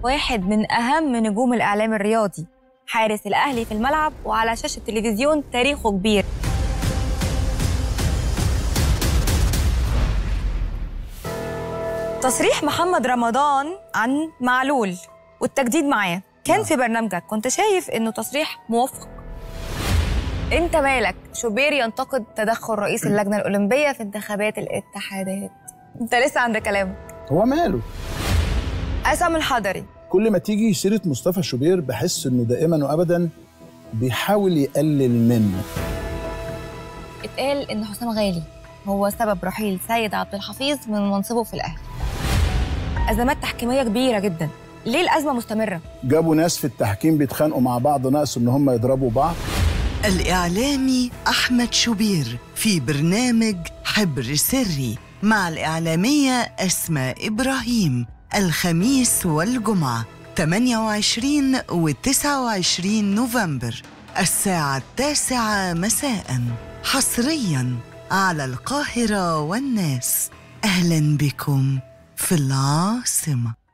واحد من أهم نجوم الإعلام الرياضي حارس الأهلي في الملعب وعلى شاشة التلفزيون تاريخه كبير تصريح محمد رمضان عن معلول والتجديد معاه كان في برنامجك كنت شايف انه تصريح موفق انت مالك شوبير ينتقد تدخل رئيس اللجنه الاولمبيه في انتخابات الاتحادات انت لسه عند كلامك هو ماله اسام الحضري كل ما تيجي سيره مصطفى شوبير بحس انه دائما وابدا بيحاول يقلل منه اتقال ان حسام غالي هو سبب رحيل سيد عبد الحفيظ من منصبه في الاهلي ازمات تحكيميه كبيره جدا ليه الازمه مستمره جابوا ناس في التحكيم بيتخانقوا مع بعض ناقص ان هم يضربوا بعض الإعلامي أحمد شوبير في برنامج حبر سري مع الإعلامية أسماء إبراهيم الخميس والجمعة 28 و 29 نوفمبر الساعة التاسعة مساء حصريا على القاهرة والناس أهلا بكم في العاصمة